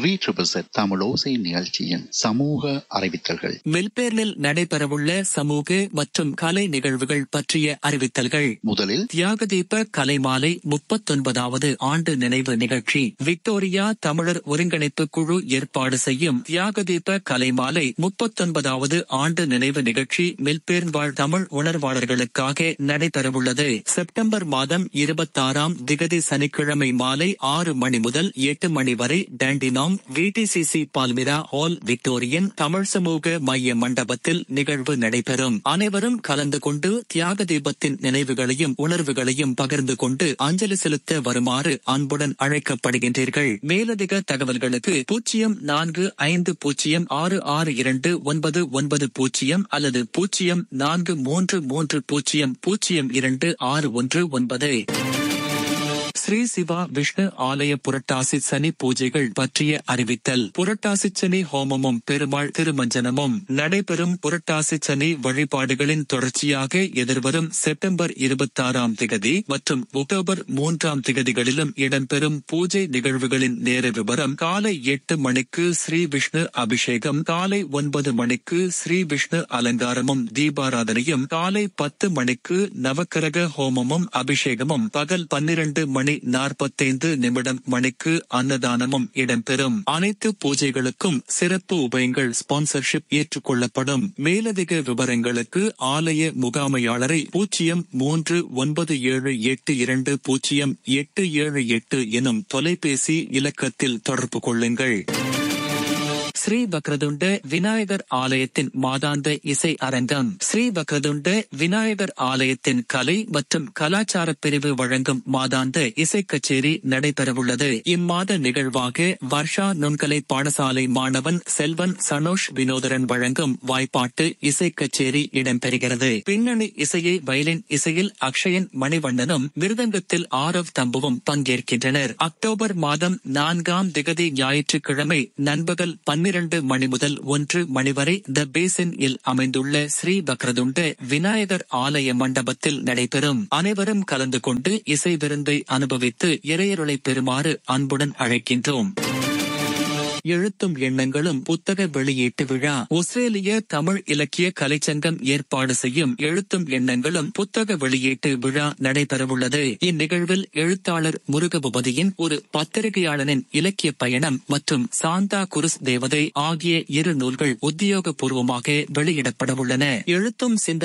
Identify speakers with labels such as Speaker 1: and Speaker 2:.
Speaker 1: three triple set தமிழோசை நிகழ்ச்சியின் சமூக அறிவித்தல்கள்
Speaker 2: மெல்பேர்னில் நடைபெறவுள்ள சமூக மற்றும் கலை நிகழ்வுகள் பற்றிய அறிவித்தல்கள்
Speaker 1: முதலில்
Speaker 2: தியாகதீப கலைமாலை முப்பத்தொன்பதாவது ஆண்டு நினைவு நிகழ்ச்சி விக்டோரியா தமிழர் ஒருங்கிணைப்பு குழு ஏற்பாடு செய்யும் தியாகதீப கலைமாலை முப்பத்தொன்பதாவது ஆண்டு நினைவு நிகழ்ச்சி மெல்பேர்ன் வாழ் தமிழ் உணர்வாளர்களுக்காக நடைபெறவுள்ளது செப்டம்பர் மாதம் இருபத்தாறாம் திகதி சனிக்கிழமை மாலை ஆறு மணி முதல் எட்டு மணி வரை Dandenong VTCC palmyra hall Victorian தமிழ் சமூக மைய மண்டபத்தில் நிகழ்வு நடைபெறும் அனைவரும் கலந்து கொண்டு தியாக தீபத்தின் நினைவுகளையும் உணர்வுகளையும் பகிர்ந்து கொண்டு அஞ்சலி செலுத்த வருமாறு அன்புடன் அழைக்கப்படுகின்றீர்கள் மேலதிக தகவல்களுக்கு பூஜ்ஜியம் நான்கு ஐந்து பூஜ்ஜியம் ஆறு ஆறு இரண்டு ஒன்பது ஒன்பது பூஜ்ஜியம் அல்லது பூஜ்ஜியம் நான்கு மூன்று மூன்று பூஜ்ஜியம் பூஜ்ஜியம் இரண்டு ஆறு ஒன்று ஒன்பது ஸ்ரீ சிவா விஷ்ணு ஆலய புரட்டாசி சனி பூஜைகள் பற்றிய அறிவித்தல் புரட்டாசி சனி ஹோமமும் பெருமாள் திருமஞ்சனமும் நடைபெறும் புரட்டாசி சனி வழிபாடுகளின் தொடர்ச்சியாக எதிர்வரும் செப்டம்பர் இருபத்தாறாம் திகதி மற்றும் அக்டோபர் மூன்றாம் திகதிகளிலும் இடம்பெறும் பூஜை நிகழ்வுகளின் நேர விவரம் காலை எட்டு மணிக்கு ஸ்ரீ விஷ்ணு அபிஷேகம் காலை ஒன்பது மணிக்கு ஸ்ரீ விஷ்ணு அலங்காரமும் தீபாராதனையும் காலை பத்து மணிக்கு நவக்கிரக ஹோமமும் அபிஷேகமும் பகல் பன்னிரண்டு மணி நாற்பத்தைந்து நிமிடம் மணிக்கு அன்னதானமும் இடம்பெறும் அனைத்து பூஜைகளுக்கும் சிறப்பு உபயங்கள் ஸ்பான்சர்ஷிப் ஏற்றுக்கொள்ளப்படும் மேலதிக விவரங்களுக்கு ஆலய முகாமையாளரை பூஜ்ஜியம் மூன்று ஒன்பது ஏழு எட்டு இரண்டு பூஜ்ஜியம் எட்டு ஏழு எட்டு எனும் தொலைபேசி இலக்கத்தில் தொடர்பு கொள்ளுங்கள் ஸ்ரீ வக்ரதுண்ட விநாயகர் ஆலயத்தின் மாதாந்த இசை அரங்கம் ஸ்ரீ வக்ரதுண்ட விநாயகர் ஆலயத்தின் கலை மற்றும் கலாச்சார பிரிவு வழங்கும் மாதாந்த இசை கச்சேரி நடைபெறவுள்ளது இம்மாத நிகழ்வாக வர்ஷா நுண்கலை பாடசாலை மாணவன் செல்வன் சனோஷ் வினோதரன் வழங்கும் வாய்ப்பாட்டு இசை கச்சேரி இடம்பெறுகிறது பின்னணி இசையை வயலின் இசையில் அக்ஷயன் மணிவண்ணனும் மிருதங்கத்தில் ஆரவ் தம்புவும் பங்கேற்கின்றனர் அக்டோபர் மாதம் நான்காம் திகதி ஞாயிற்றுக்கிழமை நண்பகல் பன்னிரண்டு மணி முதல் ஒன்று மணி வரை த பேசின் இல் அமைந்துள்ள ஸ்ரீ பக்ரதுண்ட விநாயகர் ஆலய மண்டபத்தில் நடைபெறும் அனைவரும் கலந்து கொண்டு இசை விருந்தை அனுபவித்து இறையருளை பெறுமாறு அன்புடன் அழைக்கின்றோம் எழுத்தும் எண்ணங்களும் புத்தக வெளியீட்டு விழா ஆஸ்திரேலிய தமிழ் இலக்கிய கலைச்சங்கம் ஏற்பாடு செய்யும் எழுத்தும் எண்ணங்களும் புத்தக வெளியீட்டு விழா நடைபெறவுள்ளது இந்நிகழ்வில் எழுத்தாளர் முருகபூபதியின் ஒரு பத்திரிகையாளனின் இலக்கிய பயணம் மற்றும் சாந்தா குருஸ் தேவதை ஆகிய இரு நூல்கள் உத்தியோகபூர்வமாக வெளியிடப்படவுள்ளன எழுத்தும் சிந்த